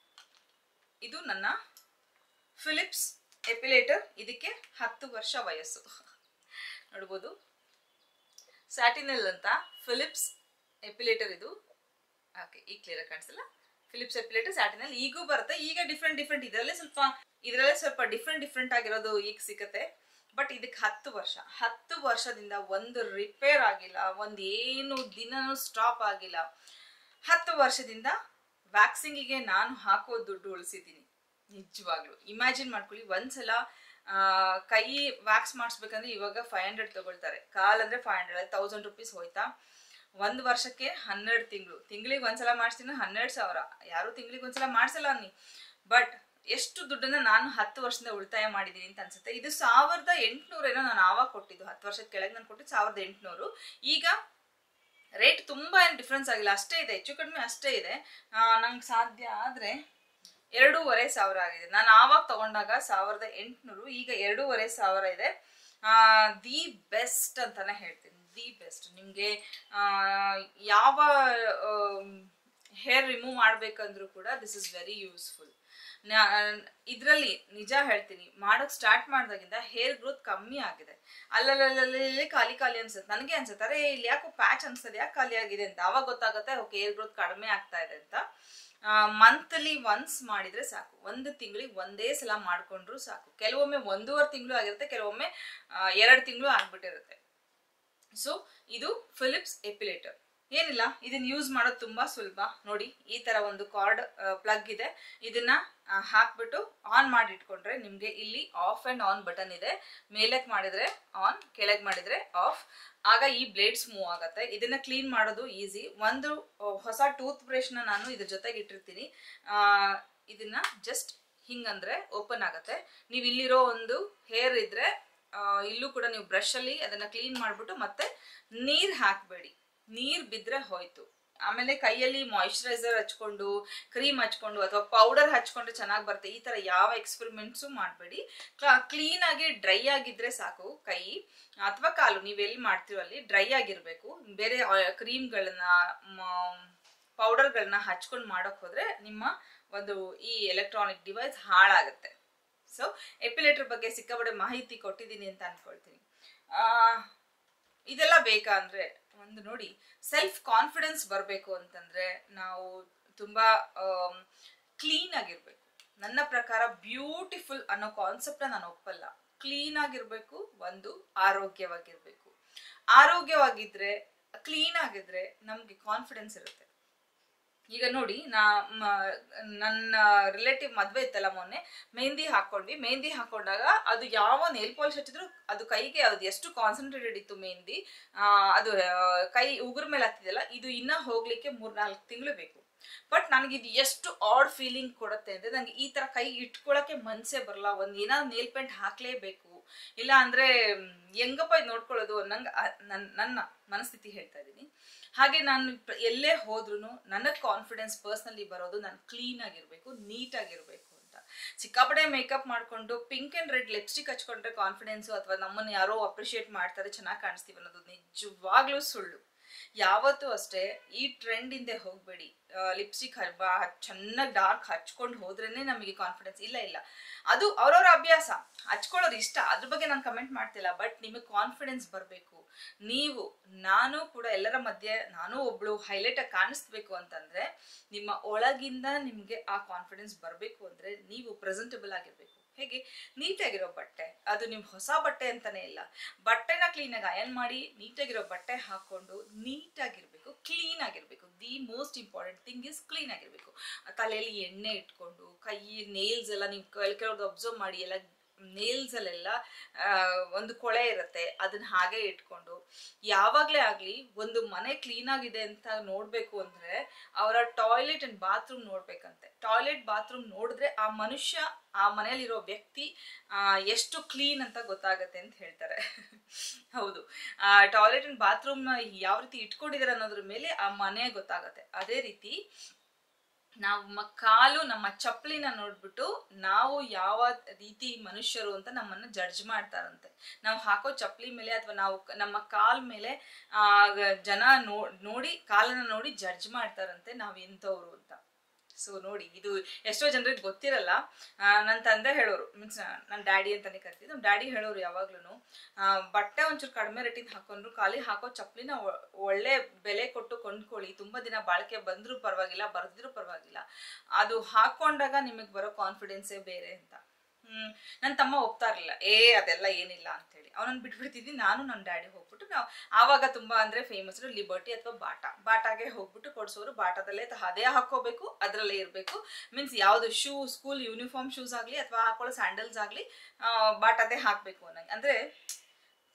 ಇದು ನನ್ನ ಫಿಲಿಪ್ಸ್ ಎಪಿಲೇಟರ್ ಇದಕ್ಕೆ ಹತ್ತು ವರ್ಷ ವಯಸ್ಸು ನೋಡ್ಬೋದು ಸ್ಯಾಟಿನಲ್ ಅಂತ ಫಿಲಿಪ್ಸ್ ಎಪಿಲೇಟರ್ ಇದು ಓಕೆ ಈಗ ಕ್ಲಿಯರ್ ಕಾಣಿಸಲ್ಲ ಫಿಲಿಪ್ಸ್ ಎಪಿಲೇಟರ್ ಸ್ಯಾಟಿನಲ್ ಈಗೂ ಬರುತ್ತೆ ಈಗ ಡಿಫ್ರೆಂಟ್ ಡಿಫ್ರೆಂಟ್ ಇದರಲ್ಲೇ ಸ್ವಲ್ಪ ಇದರಲ್ಲೇ ಸ್ವಲ್ಪ ಡಿಫ್ರೆಂಟ್ ಡಿಫ್ರೆಂಟ್ ಆಗಿರೋದು ಈಗ ಸಿಗುತ್ತೆ ಬಟ್ ಇದಕ್ಕೆ ಹತ್ತು ವರ್ಷ ಹತ್ತು ವರ್ಷದಿಂದ ಒಂದು ರಿಪೇರ್ ಆಗಿಲ್ಲ ಒಂದು ಏನು ದಿನನೂ ಸ್ಟಾಪ್ ಆಗಿಲ್ಲ ಹತ್ತು ವರ್ಷದಿಂದ ವ್ಯಾಕ್ಸಿಂಗಿಗೆ ನಾನು ಹಾಕೋ ದುಡ್ಡು ಉಳಿಸಿದ್ದೀನಿ ನಿಜವಾಗ್ಲು ಇಮ್ಯಾಜಿನ್ ಮಾಡ್ಕೊಳ್ಳಿ ಒಂದ್ಸಲ ಆ, ಕೈ ವ್ಯಾಕ್ಸ್ ಮಾಡಿಸ್ಬೇಕಂದ್ರೆ ಇವಾಗ ಫೈವ್ ಹಂಡ್ರೆಡ್ ತಗೊಳ್ತಾರೆ ಕಾಲ್ ಅಂದ್ರೆ ಫೈವ್ ಹಂಡ್ರೆಡ್ ತೌಸಂಡ್ ರುಪೀಸ್ ಹೋಯ್ತಾ ಒಂದು ವರ್ಷಕ್ಕೆ ಹನ್ನೆರಡು ತಿಂಗಳು ತಿಂಗಳಿಗೆ ಒಂದ್ಸಲ ಮಾಡಿಸ್ತೀನಿ ಹನ್ನೆರಡು ಸಾವಿರ ಯಾರು ತಿಂಗಳಿಗೆ ಒಂದ್ಸಲ ಮಾಡಿಸಲ್ಲ ಅನ್ನಿ ಬಟ್ ಎಷ್ಟು ದುಡ್ಡನ್ನ ನಾನು ಹತ್ತು ವರ್ಷದಿಂದ ಉಳಿತಾಯ ಮಾಡಿದ್ದೀನಿ ಅಂತ ಅನ್ಸುತ್ತೆ ಇದು ಸಾವಿರದ ಎಂಟುನೂರೇನೋ ನಾನು ಆವಾಗ ಕೊಟ್ಟಿದ್ದು ಹತ್ತು ವರ್ಷದ ಕೆಳಗೆ ನಾನು ಕೊಟ್ಟಿದ್ದು ಸಾವಿರದ ಎಂಟುನೂರು ಈಗ ರೇಟ್ ತುಂಬಾ ಏನು ಡಿಫ್ರೆನ್ಸ್ ಆಗಿಲ್ಲ ಅಷ್ಟೇ ಇದೆ ಹೆಚ್ಚು ಕಡಿಮೆ ಅಷ್ಟೇ ಇದೆ ನಂಗೆ ಸಾಧ್ಯ ಆದರೆ ಎರಡೂವರೆ ಸಾವಿರ ಆಗಿದೆ ನಾನು ಆವಾಗ ತಗೊಂಡಾಗ ಸಾವಿರದ ಎಂಟುನೂರು ಈಗ ಎರಡೂವರೆ ಸಾವಿರ ಇದೆ ದಿ ಬೆಸ್ಟ್ ಅಂತಾನೆ ಹೇಳ್ತೀನಿ ದಿ ಬೆಸ್ಟ್ ನಿಮಗೆ ಯಾವ ಹೇರ್ ರಿಮೂವ್ ಮಾಡ್ಬೇಕಂದ್ರೂ ಕೂಡ ದಿಸ್ ಇಸ್ ವೆರಿ ಯೂಸ್ಫುಲ್ ಇದರಲ್ಲಿ ನಿಜ ಹೇಳ್ತೀನಿ ಮಾಡೋಕ್ ಸ್ಟಾರ್ಟ್ ಮಾಡಿದಾಗಿಂದ ಹೇರ್ ಗ್ರೋತ್ ಕಮ್ಮಿ ಆಗಿದೆ ಅಲ್ಲಲ್ಲಲ್ಲಿ ಖಾಲಿ ಖಾಲಿ ಅನ್ಸುತ್ತೆ ನನಗೆ ಅನ್ಸುತ್ತೆ ಅರೆ ಇಲ್ಲಿ ಯಾಕೋ ಪ್ಯಾಚ್ ಅನ್ಸ್ತದೆ ಯಾಕೆ ಖಾಲಿ ಆಗಿದೆ ಅಂತ ಅವಾಗ ಗೊತ್ತಾಗುತ್ತೆ ಓಕೆ ಹೇರ್ ಗ್ರೋತ್ ಕಡಿಮೆ ಆಗ್ತಾ ಇದೆ ಅಂತ ಮಂತ್ಲಿ ಒನ್ಸ್ ಮಾಡಿದ್ರೆ ಸಾಕು ಒಂದು ತಿಂಗಳಿಗೆ ಒಂದೇ ಸಲ ಮಾಡ್ಕೊಂಡ್ರು ಸಾಕು ಕೆಲವೊಮ್ಮೆ ಒಂದೂವರೆ ತಿಂಗಳು ಆಗಿರುತ್ತೆ ಕೆಲವೊಮ್ಮೆ ಎರಡು ತಿಂಗಳು ಆಗ್ಬಿಟ್ಟಿರುತ್ತೆ ಸೊ ಇದು ಫಿಲಿಪ್ಸ್ ಎಪಿಲೇಟರ್ ಏನಿಲ್ಲ ಇದನ್ನ ಯೂಸ್ ಮಾಡೋದು ತುಂಬಾ ಸುಲಭ ನೋಡಿ ಈ ತರ ಒಂದು ಕಾರ್ಡ್ ಪ್ಲಗ್ ಇದೆ ಇದನ್ನ ಹಾಕ್ಬಿಟ್ಟು ಆನ್ ಮಾಡಿ ಇಟ್ಕೊಂಡ್ರೆ ನಿಮ್ಗೆ ಇಲ್ಲಿ ಆಫ್ ಅಂಡ್ ಆನ್ ಬಟನ್ ಇದೆ ಮೇಲಕ್ ಮಾಡಿದ್ರೆ ಆನ್ ಕೆಳಗ್ ಮಾಡಿದ್ರೆ ಆಫ್ ಆಗ ಈ ಬ್ಲೇಡ್ಸ್ ಮೂವ್ ಆಗತ್ತೆ ಇದನ್ನ ಕ್ಲೀನ್ ಮಾಡೋದು ಈಸಿ ಒಂದು ಹೊಸ ಟೂತ್ ಬ್ರಷ್ನ ನಾನು ಇದ್ರ ಜೊತೆಗೆ ಇಟ್ಟಿರ್ತೀನಿ ಇದನ್ನ ಜಸ್ಟ್ ಹಿಂಗಂದ್ರೆ ಓಪನ್ ಆಗತ್ತೆ ನೀವು ಇಲ್ಲಿರೋ ಒಂದು ಹೇರ್ ಇದ್ರೆ ಇಲ್ಲೂ ಕೂಡ ನೀವು ಬ್ರಷ್ ಅಲ್ಲಿ ಅದನ್ನ ಕ್ಲೀನ್ ಮಾಡ್ಬಿಟ್ಟು ಮತ್ತೆ ನೀರ್ ಹಾಕ್ಬೇಡಿ ನೀರ್ ಬಿದ್ರೆ ಹೋಯ್ತು ಆಮೇಲೆ ಕೈಯಲ್ಲಿ ಮಾಯಿಶ್ಚರೈಸರ್ ಹಚ್ಕೊಂಡು ಕ್ರೀಮ್ ಹಚ್ಕೊಂಡು ಅಥವಾ ಪೌಡರ್ ಹಚ್ಕೊಂಡ್ರೆ ಚೆನ್ನಾಗಿ ಬರುತ್ತೆ ಈ ತರ ಯಾವ ಎಕ್ಸ್ಪೆರಿಮೆಂಟ್ಸು ಮಾಡಬೇಡಿ ಕ್ಲೀನ್ ಆಗಿ ಡ್ರೈ ಆಗಿದ್ರೆ ಸಾಕು ಕೈ ಅಥವಾ ಕಾಲು ನೀವೆಲ್ಲಿ ಮಾಡ್ತೀರೋ ಅಲ್ಲಿ ಡ್ರೈ ಆಗಿರ್ಬೇಕು ಬೇರೆ ಕ್ರೀಮ್ಗಳನ್ನ ಪೌಡರ್ಗಳನ್ನ ಹಚ್ಕೊಂಡು ಮಾಡೋಕ್ ಹೋದ್ರೆ ನಿಮ್ಮ ಒಂದು ಈ ಎಲೆಕ್ಟ್ರಾನಿಕ್ ಡಿವೈಸ್ ಹಾಳಾಗುತ್ತೆ ಸೊ ಎಪಿಲೇಟರ್ ಬಗ್ಗೆ ಸಿಕ್ಕಾಪಟ್ಟೆ ಮಾಹಿತಿ ಕೊಟ್ಟಿದ್ದೀನಿ ಅಂತ ಅನ್ಕೊಳ್ತೀನಿ ಇದೆಲ್ಲ ಬೇಕಾ ಅಂದ್ರೆ ಒಂದು ನೋಡಿ ಸೆಲ್ಫ್ ಕಾನ್ಫಿಡೆನ್ಸ್ ಬರಬೇಕು ಅಂತಂದ್ರೆ ನಾವು ತುಂಬಾ ಕ್ಲೀನ್ ಆಗಿರ್ಬೇಕು ನನ್ನ ಪ್ರಕಾರ ಬ್ಯೂಟಿಫುಲ್ ಅನ್ನೋ ಕಾನ್ಸೆಪ್ಟ್ ನಾನು ಒಪ್ಪಲ್ಲ ಕ್ಲೀನ್ ಆಗಿರ್ಬೇಕು ಒಂದು ಆರೋಗ್ಯವಾಗಿರ್ಬೇಕು ಆರೋಗ್ಯವಾಗಿದ್ರೆ ಕ್ಲೀನ್ ಆಗಿದ್ರೆ ನಮ್ಗೆ ಕಾನ್ಫಿಡೆನ್ಸ್ ಇರುತ್ತೆ ಈಗ ನೋಡಿ ನಾ ನನ್ನ ರಿಲೇಟಿವ್ ಮದ್ವೆ ಇತ್ತಲ್ಲ ಮೊನ್ನೆ ಮೆಹಂದಿ ಹಾಕೊಂಡ್ವಿ ಮೆಹಂದಿ ಹಾಕೊಂಡಾಗ ಅದು ಯಾವ ನೇಲ್ ಪಾಲಿಶ್ ಹಚ್ಚಿದ್ರು ಅದು ಕೈಗೆ ಅದು ಎಷ್ಟು ಕಾನ್ಸಂಟ್ರೇಟೆಡ್ ಇತ್ತು ಮೆಹಂದಿ ಅದು ಕೈ ಉಗುರ ಮೇಲೆ ಹತ್ತಿದೆಲ್ಲ ಇದು ಇನ್ನ ಹೋಗ್ಲಿಕ್ಕೆ ಮೂರ್ನಾಲ್ಕು ತಿಂಗಳು ಬೇಕು ಬಟ್ ನನಗೆ ಇದು ಎಷ್ಟು ಆಡ್ ಫೀಲಿಂಗ್ ಕೊಡುತ್ತೆ ಅಂದ್ರೆ ನಂಗೆ ಈ ತರ ಕೈ ಇಟ್ಕೊಳಕ್ಕೆ ಮನ್ಸೇ ಬರಲ್ಲ ಒಂದ್ ಏನಾದ್ರು ನೇಲ್ ಪೇಂಟ್ ಹಾಕ್ಲೇಬೇಕು ಇಲ್ಲ ಅಂದ್ರೆ ಹೆಂಗಪ್ಪ ಇದು ನೋಡ್ಕೊಳ್ಳೋದು ನಂಗೆ ನನ್ನ ಮನಸ್ಥಿತಿ ಹೇಳ್ತಾ ಇದ್ದೀನಿ ಹಾಗೆ ನಾನು ಎಲ್ಲೇ ಹೋದ್ರೂ ನನಗೆ ಕಾನ್ಫಿಡೆನ್ಸ್ ಪರ್ಸ್ನಲಿ ಬರೋದು ನಾನು ಕ್ಲೀನ್ ಆಗಿರ್ಬೇಕು ನೀಟ್ ಆಗಿರ್ಬೇಕು ಅಂತ ಸಿಕ್ಕಾಪಡೆ ಮೇಕಪ್ ಮಾಡ್ಕೊಂಡು ಪಿಂಕ್ ಅಂಡ್ ರೆಡ್ ಲಿಪ್ಸ್ಟಿಕ್ ಹಚ್ಕೊಂಡ್ರೆ ಕಾನ್ಫಿಡೆನ್ಸು ಅಥವಾ ನಮ್ಮನ್ನು ಯಾರೋ ಅಪ್ರಿಷಿಯೇಟ್ ಮಾಡ್ತಾರೆ ಚೆನ್ನಾಗಿ ಕಾಣಿಸ್ತೀವಿ ಅನ್ನೋದು ನಿಜವಾಗ್ಲೂ ಸುಳ್ಳು ಯಾವತ್ತೂ ಅಷ್ಟೇ ಈ ಟ್ರೆಂಡ್ ಹಿಂದೆ ಹೋಗ್ಬೇಡಿ ಲಿಪ್ಸ್ಟಿಕ್ ಚೆನ್ನಾಗಿ ಡಾರ್ಕ್ ಹಚ್ಕೊಂಡು ಹೋದ್ರೇನೆ ನಮಗೆ ಕಾನ್ಫಿಡೆನ್ಸ್ ಇಲ್ಲ ಇಲ್ಲ ಅದು ಅವ್ರವ್ರ ಅಭ್ಯಾಸ ಹಚ್ಕೊಳ್ಳೋರು ಇಷ್ಟ ಅದ್ರ ಬಗ್ಗೆ ನಾನು ಕಮೆಂಟ್ ಮಾಡ್ತಿಲ್ಲ ಬಟ್ ನಿಮಗೆ ಕಾನ್ಫಿಡೆನ್ಸ್ ಬರಬೇಕು ನೀವು ನಾನು ಕೂಡ ಎಲ್ಲರ ಮಧ್ಯೆ ನಾನು ಒಬ್ಳು ಹೈಲೈಟ್ ಆಗಿ ಕಾಣಿಸ್ಬೇಕು ಅಂತಂದ್ರೆ ನಿಮ್ಮ ಒಳಗಿಂದ ನಿಮಗೆ ಆ ಕಾನ್ಫಿಡೆನ್ಸ್ ಬರಬೇಕು ಅಂದ್ರೆ ನೀವು ಪ್ರೆಸೆಂಟಬಲ್ ಆಗಿರ್ಬೇಕು ಹೇಗೆ ನೀಟಾಗಿರೋ ಬಟ್ಟೆ ಅದು ನಿಮ್ ಹೊಸ ಬಟ್ಟೆ ಅಂತಾನೆ ಇಲ್ಲ ಬಟ್ಟೆನ ಕ್ಲೀನಾಗಿ ಅಯನ್ ಮಾಡಿ ನೀಟಾಗಿರೋ ಬಟ್ಟೆ ಹಾಕೊಂಡು ನೀಟಾಗಿರ್ಬೇಕು ಕ್ಲೀನ್ ಆಗಿರ್ಬೇಕು the most important thing is clean ಆಗಿರ್ಬೇಕು ತಲೆಯಲ್ಲಿ ಎಣ್ಣೆ ಇಟ್ಕೊಂಡು ಕೈ ನೇಲ್ಸ್ ಎಲ್ಲ ನೀವು ಕೆಲವ್ರದ್ದು ಅಬ್ಸರ್ವ್ ಮಾಡಿ ಎಲ್ಲ ನೇಲ್ಸ್ ಅಲ್ಲೆಲ್ಲ ಒಂದು ಕೊಳೆ ಇರುತ್ತೆ ಅದನ್ನ ಹಾಗೆ ಇಟ್ಕೊಂಡು ಯಾವಾಗಲೇ ಆಗಲಿ ಒಂದು ಮನೆ ಕ್ಲೀನ್ ಆಗಿದೆ ಅಂತ ನೋಡಬೇಕು ಅಂದ್ರೆ ಅವರ ಟಾಯ್ಲೆಟ್ ಅಂಡ್ ಬಾತ್ರೂಮ್ ನೋಡ್ಬೇಕಂತೆ ಟಾಯ್ಲೆಟ್ ಬಾತ್ರೂಮ್ ನೋಡಿದ್ರೆ ಆ ಮನುಷ್ಯ ಆ ಮನೆಯಲ್ಲಿರೋ ವ್ಯಕ್ತಿ ಎಷ್ಟು ಕ್ಲೀನ್ ಅಂತ ಗೊತ್ತಾಗತ್ತೆ ಅಂತ ಹೇಳ್ತಾರೆ ಹೌದು ಆ ಟಾಯ್ಲೆಟ್ ಅಂಡ್ ಬಾತ್ರೂಮ್ನ ಯಾವ ರೀತಿ ಇಟ್ಕೊಂಡಿದ್ದಾರೆ ಅನ್ನೋದ್ರ ಮೇಲೆ ಆ ಮನೆ ಗೊತ್ತಾಗತ್ತೆ ಅದೇ ರೀತಿ ನಮ್ಮ ಕಾಲು ನಮ್ಮ ಚಪ್ಪಲಿನ ನೋಡ್ಬಿಟ್ಟು ನಾವು ಯಾವ ರೀತಿ ಮನುಷ್ಯರು ಅಂತ ನಮ್ಮನ್ನ ಜಡ್ಜ್ ಮಾಡ್ತಾರಂತೆ ನಾವು ಹಾಕೋ ಚಪ್ಪಲಿ ಮೇಲೆ ಅಥವಾ ನಾವು ನಮ್ಮ ಕಾಲ್ ಮೇಲೆ ಆ ಜನ ನೋ ನೋಡಿ ಕಾಲನ್ನ ನೋಡಿ ಜಡ್ಜ್ ಮಾಡ್ತಾರಂತೆ ನಾವ್ ಎಂಥವ್ರು ಅಂತ ಸೊ ನೋಡಿ ಇದು ಎಷ್ಟೋ ಜನರಿಗೆ ಗೊತ್ತಿರಲ್ಲ ನನ್ನ ತಂದೆ ಹೇಳೋರು ಮೀನ್ಸ್ ನನ್ನ ಡ್ಯಾಡಿ ಅಂತಾನೆ ಕರಿತಿದ್ದು ನಮ್ಮ ಡ್ಯಾಡಿ ಹೇಳೋರು ಯಾವಾಗ್ಲೂ ಬಟ್ಟೆ ಒಂಚೂರು ಕಡಿಮೆ ರೇಟಿಂದ ಹಾಕೊಂಡ್ರು ಖಾಲಿ ಹಾಕೋ ಚಪ್ಪಲಿನ ಒಳ್ಳೆ ಬೆಲೆ ಕೊಟ್ಟು ಕೊಂಡ್ಕೊಳ್ಳಿ ತುಂಬಾ ದಿನ ಬಾಳಿಕೆ ಬಂದ್ರೂ ಪರವಾಗಿಲ್ಲ ಬರ್ದಿದ್ರು ಪರವಾಗಿಲ್ಲ ಅದು ಹಾಕೊಂಡಾಗ ನಿಮಗೆ ಬರೋ ಕಾನ್ಫಿಡೆನ್ಸೇ ಬೇರೆ ಅಂತ ಹ್ಮ್ ನನ್ನ ತಮ್ಮ ಒಪ್ತಾ ಇರಲಿಲ್ಲ ಏ ಅದೆಲ್ಲ ಏನಿಲ್ಲ ಅಂತೇಳಿ ಅವನನ್ನ ಬಿಟ್ಬಿಡ್ತಿದ್ವಿ ನಾನು ನನ್ನ ಡ್ಯಾಡಿ ಹೋಗ್ಬಿಟ್ಟು ನಾವು ಆವಾಗ ತುಂಬಾ ಅಂದ್ರೆ ಫೇಮಸ್ ಲಿಬರ್ಟಿ ಅಥವಾ ಬಾಟಾ ಬಾಟಾಗೆ ಹೋಗ್ಬಿಟ್ಟು ಕೊಡ್ಸೋರು ಬಾಟಾದಲ್ಲೇ ಅದೇ ಹಾಕೋಬೇಕು ಅದರಲ್ಲೇ ಇರಬೇಕು ಮೀನ್ಸ್ ಯಾವ್ದು ಶೂ ಸ್ಕೂಲ್ ಯೂನಿಫಾರ್ಮ್ ಶೂಸ್ ಆಗಲಿ ಅಥವಾ ಹಾಕೊಳ್ಳೋ ಸ್ಯಾಂಡಲ್ಸ್ ಆಗಲಿ ಬಾಟಾದೇ ಹಾಕಬೇಕು ಅನ್ನಂಗೆ ಅಂದ್ರೆ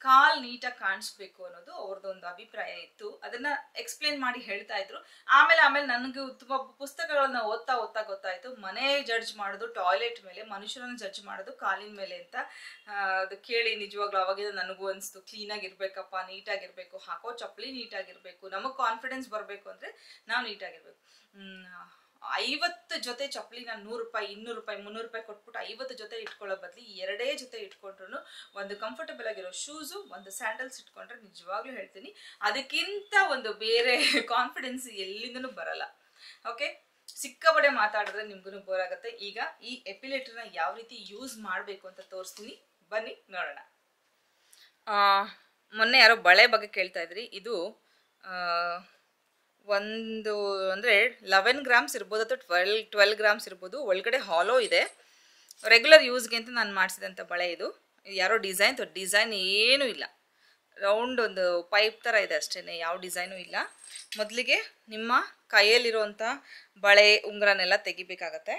ಕಾಲ್ ನೀಟಾಗಿ ಕಾಣಿಸ್ಬೇಕು ಅನ್ನೋದು ಅವ್ರದ್ದೊಂದು ಅಭಿಪ್ರಾಯ ಇತ್ತು ಅದನ್ನ ಎಕ್ಸ್ಪ್ಲೇನ್ ಮಾಡಿ ಹೇಳ್ತಾ ಇದ್ರು ಆಮೇಲೆ ಆಮೇಲೆ ನನಗೆ ತುಂಬ ಪುಸ್ತಕಗಳನ್ನ ಓದ್ತಾ ಓದ್ತಾ ಗೊತ್ತಾಯ್ತು ಮನೆ ಜಡ್ಜ್ ಮಾಡೋದು ಟಾಯ್ಲೆಟ್ ಮೇಲೆ ಮನುಷ್ಯರನ್ನ ಜಡ್ಜ್ ಮಾಡೋದು ಕಾಲಿನ ಮೇಲೆ ಅಂತ ಆ, ಅದು ಕೇಳಿ ನಿಜವಾಗ್ಲೂ ಅವಾಗಿಂದ ನನಗೂ ಅನಿಸ್ತು ಕ್ಲೀನಾಗಿರ್ಬೇಕಪ್ಪ ನೀಟಾಗಿರ್ಬೇಕು ಹಾಕೋ ಚಪ್ಪಲಿ ನೀಟಾಗಿರ್ಬೇಕು ನಮಗೆ ಕಾನ್ಫಿಡೆನ್ಸ್ ಬರಬೇಕು ಅಂದರೆ ನಾವು ನೀಟಾಗಿರ್ಬೇಕು ಹ್ಮ್, ಐವತ್ತು ಜೊತೆ ಚಪ್ಪಲಿ ನಾನು ನೂರು ರೂಪಾಯಿ ಇನ್ನೂರು ರೂಪಾಯಿ ಮುನ್ನೂರು ರೂಪಾಯಿ ಕೊಟ್ಬಿಟ್ಟು ಐವತ್ತು ಜೊತೆ ಇಟ್ಕೊಳ್ಳೋ ಬದಲು ಎರಡೇ ಜೊತೆ ಇಟ್ಕೊಂಡ್ರು ಒಂದು ಕಂಫರ್ಟಬಲ್ ಆಗಿರೋ ಶೂಸು ಒಂದು ಸ್ಯಾಂಡಲ್ಸ್ ಇಟ್ಕೊಂಡ್ರೆ ನಿಜವಾಗ್ಲೂ ಹೇಳ್ತೀನಿ ಅದಕ್ಕಿಂತ ಒಂದು ಬೇರೆ ಕಾನ್ಫಿಡೆನ್ಸ್ ಎಲ್ಲಿಂದನೂ ಬರಲ್ಲ ಓಕೆ ಸಿಕ್ಕಾಪಡೆ ಮಾತಾಡಿದ್ರೆ ನಿಮ್ಗೂ ಬೋರ್ ಆಗುತ್ತೆ ಈಗ ಈ ಎಪಿಲೇಟರ್ನ ಯಾವ ರೀತಿ ಯೂಸ್ ಮಾಡಬೇಕು ಅಂತ ತೋರಿಸ್ತೀನಿ ಬನ್ನಿ ನೋಡೋಣ ಆ, ಮೊನ್ನೆ ಯಾರೋ ಬಳೆ ಬಗ್ಗೆ ಕೇಳ್ತಾ ಇದ್ರಿ ಇದು ಆ, ಒಂದು ಅಂದರೆ ಲೆವೆನ್ ಗ್ರಾಮ್ಸ್ ಇರ್ಬೋದು ಅಥವಾ ಟ್ವೆಲ್ ಟ್ವೆಲ್ ಗ್ರಾಮ್ಸ್ ಇರ್ಬೋದು ಒಳಗಡೆ ಹಾಲೋ ಇದೆ ರೆಗ್ಯುಲರ್ ಯೂಸ್ಗೆ ಅಂತ ನಾನು ಮಾಡಿಸಿದಂಥ ಬಳೆ ಇದು ಇದು ಯಾರೋ ಡಿಸೈನ್ ಡಿಸೈನ್ ಏನೂ ಇಲ್ಲ ರೌಂಡ್ ಒಂದು ಪೈಪ್ ಥರ ಇದೆ ಅಷ್ಟೇ ಯಾವ ಡಿಸೈನು ಇಲ್ಲ ಮೊದಲಿಗೆ ನಿಮ್ಮ ಕೈಯಲ್ಲಿರುವಂಥ ಬಳೆ ಉಂಗುರನೆಲ್ಲ ತೆಗಿಬೇಕಾಗತ್ತೆ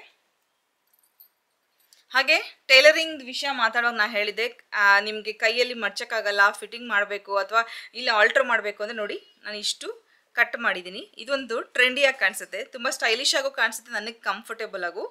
ಹಾಗೆ ಟೈಲರಿಂಗ್ ವಿಷಯ ಮಾತಾಡುವಾಗ ನಾ ಹೇಳಿದ್ದೆ ನಿಮಗೆ ಕೈಯಲ್ಲಿ ಮಡ್ಚಕ್ಕಾಗಲ್ಲ ಫಿಟ್ಟಿಂಗ್ ಮಾಡಬೇಕು ಅಥವಾ ಇಲ್ಲಿ ಆಲ್ಟ್ರ್ ಮಾಡಬೇಕು ಅಂದರೆ ನೋಡಿ ನಾನು ಇಷ್ಟು ಕಟ್ ಮಾಡಿದ್ದೀನಿ ಇದೊಂದು ಟ್ರೆಂಡಿಯಾಗಿ ಕಾಣಿಸುತ್ತೆ ತುಂಬ ಸ್ಟೈಲಿಶ್ ಆಗು ಕಾಣಿಸುತ್ತೆ ನನಗೆ ಕಂಫರ್ಟೇಬಲ್ ಆಗು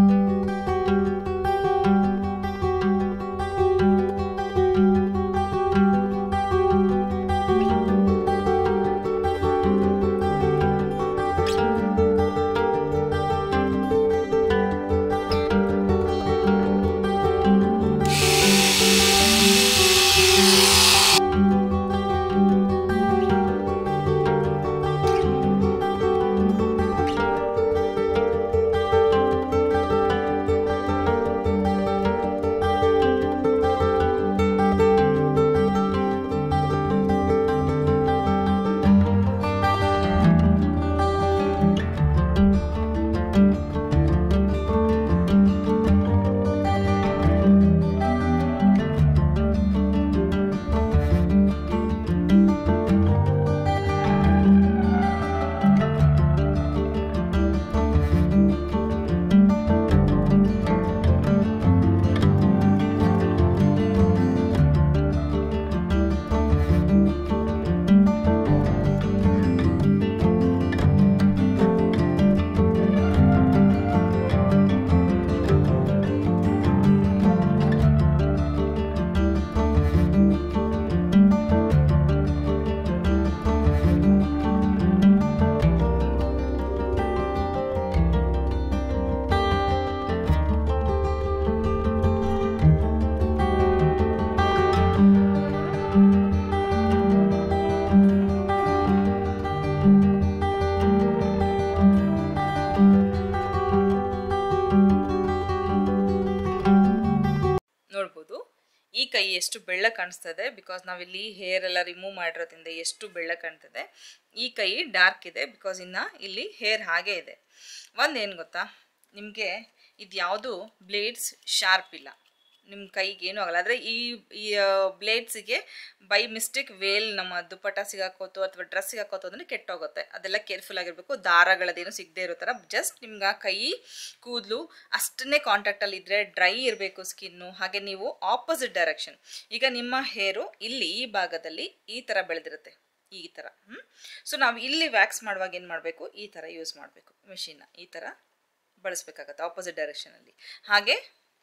ನೋಡ್ಬೋದು ಈ ಕೈ ಎಷ್ಟು ಬೆಳ್ಳ ಕಾಣಿಸ್ತದೆ ಬಿಕಾಸ್ ನಾವಿಲ್ಲಿ ಹೇರ್ ಎಲ್ಲ ರಿಮೂವ್ ಮಾಡಿರೋದ್ರಿಂದ ಎಷ್ಟು ಬೆಳ್ಳ ಕಾಣ್ತದೆ ಈ ಕೈ ಡಾರ್ಕ್ ಇದೆ ಬಿಕಾಸ್ ಇನ್ನು ಇಲ್ಲಿ ಹೇರ್ ಹಾಗೇ ಇದೆ ಒಂದೇನು ಗೊತ್ತಾ ನಿಮಗೆ ಇದು ಯಾವುದು ಬ್ಲೇಡ್ಸ್ ಶಾರ್ಪ್ ಇಲ್ಲ ನಿಮ್ಮ ಕೈಗೆ ಏನೂ ಆಗಲ್ಲ ಆದರೆ ಈ ಈ ಬ್ಲೇಡ್ಸಿಗೆ ಬೈ ಮಿಸ್ಟೇಕ್ ವೇಲ್ ನಮ್ಮ ದುಪ್ಪಟ ಸಿಗಾಕೋತು ಅಥವಾ ಡ್ರೆಸ್ ಸಿಗಾಕೋತು ಅಂದರೆ ಕೆಟ್ಟೋಗುತ್ತೆ ಅದೆಲ್ಲ ಕೇರ್ಫುಲ್ ಆಗಿರಬೇಕು ದಾರಗಳದೇನು ಸಿಗದೆ ಇರೋ ಥರ ಜಸ್ಟ್ ನಿಮ್ಗೆ ಆ ಕೈ ಕೂದಲು ಅಷ್ಟನ್ನೇ ಕಾಂಟ್ಯಾಕ್ಟಲ್ಲಿ ಇದ್ದರೆ ಡ್ರೈ ಇರಬೇಕು ಸ್ಕಿನ್ನು ಹಾಗೆ ನೀವು ಆಪೋಸಿಟ್ ಡೈರೆಕ್ಷನ್ ಈಗ ನಿಮ್ಮ ಹೇರು ಇಲ್ಲಿ ಈ ಭಾಗದಲ್ಲಿ ಈ ಥರ ಬೆಳೆದಿರುತ್ತೆ ಈ ಥರ ಹ್ಞೂ ಸೊ ನಾವು ಇಲ್ಲಿ ವ್ಯಾಕ್ಸ್ ಮಾಡುವಾಗ ಏನು ಮಾಡಬೇಕು ಈ ಥರ ಯೂಸ್ ಮಾಡಬೇಕು ಮಿಷಿನ್ನ ಈ ಥರ ಬಳಸಬೇಕಾಗತ್ತೆ ಆಪೋಸಿಟ್ ಡೈರೆಕ್ಷನಲ್ಲಿ ಹಾಗೆ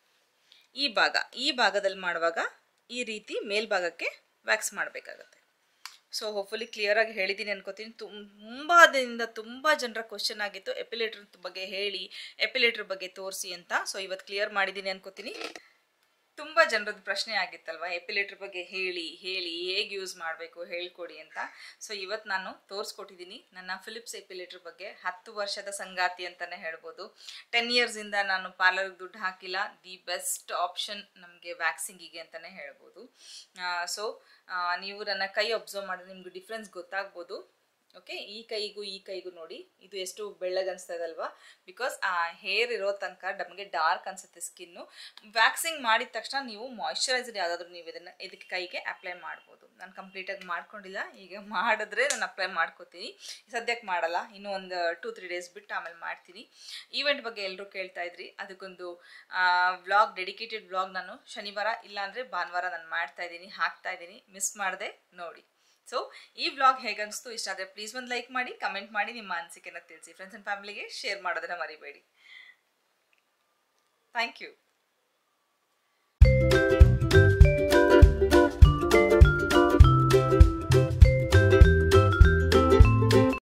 ಈ ಭಾಗ ಈ ಭಾಗದಲ್ಲಿ ಮಾಡುವಾಗ ಈ ರೀತಿ ಮೇಲ್ಭಾಗಕ್ಕೆ ವ್ಯಾಕ್ಸ್ ಮಾಡಬೇಕಾಗತ್ತೆ ಸೊ ಹೋಪ್ಫುಲಿ ಕ್ಲಿಯರಾಗಿ ಹೇಳಿದ್ದೀನಿ ಅನ್ಕೋತೀನಿ ತುಂಬ ದಿನದಿಂದ ತುಂಬ ಜನರ ಕ್ವಶನ್ ಆಗಿತ್ತು ಎಪಿಲೇಟರ್ ಬಗ್ಗೆ ಹೇಳಿ ಎಪಿಲೇಟರ್ ಬಗ್ಗೆ ತೋರಿಸಿ ಅಂತ ಸೊ ಇವತ್ತು ಕ್ಲಿಯರ್ ಮಾಡಿದ್ದೀನಿ ಅನ್ಕೋತೀನಿ ತುಂಬ ಜನರದ್ದು ಪ್ರಶ್ನೆ ಆಗಿತ್ತಲ್ವ ಎಪಿಲೇಟರ್ ಬಗ್ಗೆ ಹೇಳಿ ಹೇಳಿ ಹೇಗೆ ಯೂಸ್ ಮಾಡಬೇಕು ಹೇಳ್ಕೊಡಿ ಅಂತ ಸೊ ಇವತ್ತು ನಾನು ತೋರಿಸ್ಕೊಟ್ಟಿದ್ದೀನಿ ನನ್ನ ಫಿಲಿಪ್ಸ್ ಎಪಿಲೇಟರ್ ಬಗ್ಗೆ ಹತ್ತು ವರ್ಷದ ಸಂಗಾತಿ ಅಂತಲೇ ಹೇಳ್ಬೋದು ಟೆನ್ ಇಯರ್ಸಿಂದ ನಾನು ಪಾರ್ಲರ್ಗೆ ದುಡ್ಡು ಹಾಕಿಲ್ಲ ದಿ ಬೆಸ್ಟ್ ಆಪ್ಷನ್ ನಮಗೆ ವ್ಯಾಕ್ಸಿಂಗಿಗೆ ಅಂತಲೇ ಹೇಳ್ಬೋದು ಸೊ ನೀವು ನನ್ನ ಕೈ ಅಬ್ಸರ್ವ್ ಮಾಡಿದ್ರೆ ನಿಮ್ಗೆ ಡಿಫ್ರೆನ್ಸ್ ಗೊತ್ತಾಗ್ಬೋದು ಓಕೆ ಈ ಕೈಗೂ ಈ ಕೈಗೂ ನೋಡಿ ಇದು ಎಷ್ಟು ಬೆಳ್ಳಗೆ ಅನಿಸ್ತಾ ಇದಲ್ವಾ ಬಿಕಾಸ್ ಆ ಹೇರ್ ಇರೋ ತನಕ ನಮಗೆ ಡಾರ್ಕ್ ಅನ್ಸುತ್ತೆ ಸ್ಕಿನ್ನು ವ್ಯಾಕ್ಸಿಂಗ್ ಮಾಡಿದ ತಕ್ಷಣ ನೀವು ಮಾಯ್ಶ್ಚರೈಸರ್ ಯಾವುದಾದ್ರೂ ನೀವು ಇದನ್ನು ಇದಕ್ಕೆ ಕೈಗೆ ಅಪ್ಲೈ ಮಾಡ್ಬೋದು ನಾನು ಕಂಪ್ಲೀಟಾಗಿ ಮಾಡ್ಕೊಂಡಿಲ್ಲ ಈಗ ಮಾಡಿದ್ರೆ ನಾನು ಅಪ್ಲೈ ಮಾಡ್ಕೋತೀನಿ ಸದ್ಯಕ್ಕೆ ಮಾಡಲ್ಲ ಇನ್ನೂ ಒಂದು ಟೂ ತ್ರೀ ಡೇಸ್ ಬಿಟ್ಟು ಆಮೇಲೆ ಮಾಡ್ತೀನಿ ಈವೆಂಟ್ ಬಗ್ಗೆ ಎಲ್ಲರೂ ಕೇಳ್ತಾ ಇದ್ರಿ ಅದಕ್ಕೊಂದು ವ್ಲಾಗ್ ಡೆಡಿಕೇಟೆಡ್ ವ್ಲಾಗ್ ನಾನು ಶನಿವಾರ ಇಲ್ಲಾಂದರೆ ಭಾನುವಾರ ನಾನು ಮಾಡ್ತಾ ಇದ್ದೀನಿ ಹಾಕ್ತಾ ಇದ್ದೀನಿ ಮಿಸ್ ಮಾಡದೆ ನೋಡಿ ಸೊ ಈ ವ್ಲಾಗ್ ಹೇಗನ್ನಿಸ್ತು ಇಷ್ಟ ಆದರೆ ಪ್ಲೀಸ್ ಒಂದು ಲೈಕ್ ಮಾಡಿ ಕಮೆಂಟ್ ಮಾಡಿ ನಿಮ್ಮ ಅನಿಸಿಕೆನ ತಿಳಿಸಿ ಫ್ರೆಂಡ್ಸ್ ಆ್ಯಂಡ್ ಫ್ಯಾಮಿಲಿಗೆ ಶೇರ್ ಮಾಡೋದನ್ನ ಮರಿಬೇಡಿ ಥ್ಯಾಂಕ್ ಯು